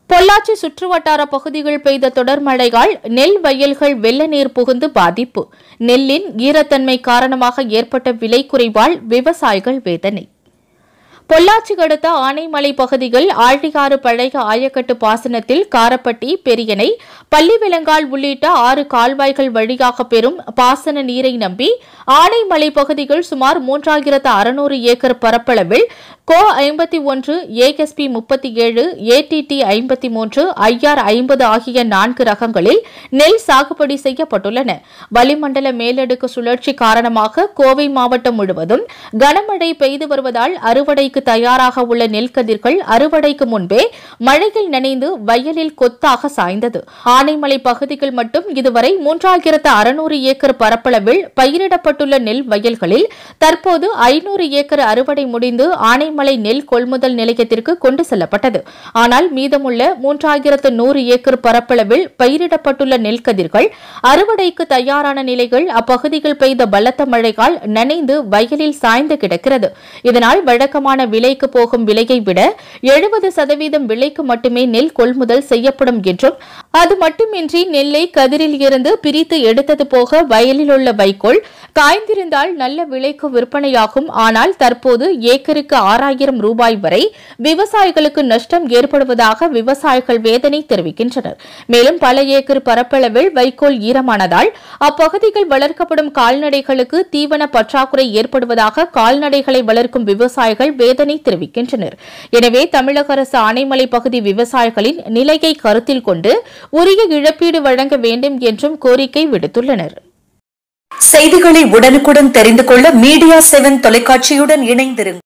பொள்ளாச்சி சுற்றுவட்டார பகுதிகள் பெய்த தொடர் மழையால் நெல் வயல்கள் வெள்ள நீர் புகுந்து பாதிப்பு நெல்லின் ஈரத்தன்மை காரணமாக ஏற்பட்ட விலை குறைவால் விவசாயிகள் வேதனை பொள்ளாச்சி அடுத்த ஆனைமலை பகுதிகள் ஆழியாறு பழைய ஆயக்கட்டு பாசனத்தில் காரப்பட்டி பெரியனை பள்ளிவிலங்கால் உள்ளிட்ட ஆறு கால்வாய்கள் வழியாக பெறும் பாசன நீரை நம்பி ஆனைமலை பகுதிகள் சுமார் மூன்றாயிரத்து அறுநூறு ஏக்கர் பரப்பளவில் கோ ஐம்பத்தி ஒன்று ஏஎஸ்பி முப்பத்தி ஏழு ஏடிடி ஐம்பத்தி மூன்று ஐஆர் ஐம்பது ஆகிய நான்கு ரகங்களில் நெல் சாகுபடி செய்யப்பட்டுள்ளன வளிமண்டல மேலடுக்கு சுழற்சி காரணமாக கோவை மாவட்டம் முழுவதும் கனமழை பெய்து வருவதால் அறுவடைக்கு தயாராக உள்ள நெல் கதிர்கள் அறுவடைக்கு முன்பே மழையில் நனைந்து வயலில் கொத்தாக சாய்ந்தது ஆனைமலை பகுதிகள் மட்டும் இதுவரை மூன்றாயிரத்து அறுநூறு ஏக்கர் பரப்பளவில் பயிரிடப்பட்டுள்ள நெல் வயல்களில் தற்போது ஐநூறு ஏக்கர் அறுவடை முடிந்து ஆனைமலை நெல் கொள்முதல் நிலையத்திற்கு கொண்டு செல்லப்பட்டது ஆனால் மீதமுள்ள மூன்றாயிரத்து நூறு ஏக்கர் பரப்பளவில் பயிரிடப்பட்டுள்ள நெல் கதிர்கள் அறுவடைக்கு தயாரான நிலைகள் அப்பகுதிகள் பெய்த பலத்த மழையால் நனைந்து வயலில் சாய்ந்து கிடக்கிறது இதனால் வழக்கமான விலைக்கு போகும் விலையை விட எழுபது சதவீதம் விலைக்கு மட்டுமே நெல் கொள்முதல் செய்யப்படும் என்றும் அது மட்டுமின்றி நெல்லை கதிரில் இருந்து பிரித்து எடுத்தது போக வயலில் உள்ள வைக்கோல் காய்ந்திருந்தால் நல்ல விலைக்கு விற்பனையாகும் ஆனால் தற்போது ஏக்கருக்கு ஆறாயிரம் ரூபாய் வரை விவசாயிகளுக்கு நஷ்டம் ஏற்படுவதாக விவசாயிகள் வேதனை தெரிவிக்கின்றனர் மேலும் பல ஏக்கர் பரப்பளவில் வைக்கோல் ஈரமானதால் அப்பகுதிகள் வளர்க்கப்படும் கால்நடைகளுக்கு தீவன பற்றாக்குறை ஏற்படுவதாக கால்நடைகளை வளர்க்கும் விவசாயிகள் வேதனை தெரிவிக்கின்றனர் எனவே தமிழக அரசு ஆனைமலை பகுதி விவசாயிகளின் நிலையை கருத்தில் கொண்டு உரிய இழப்பீடு வழங்க வேண்டும் என்றும் கோரிக்கை விடுத்துள்ளனர் செய்திகளை உடனுக்குடன் தெரிந்து கொள்ள மீடியா செவன் தொலைக்காட்சியுடன் இணைந்திருங்கள்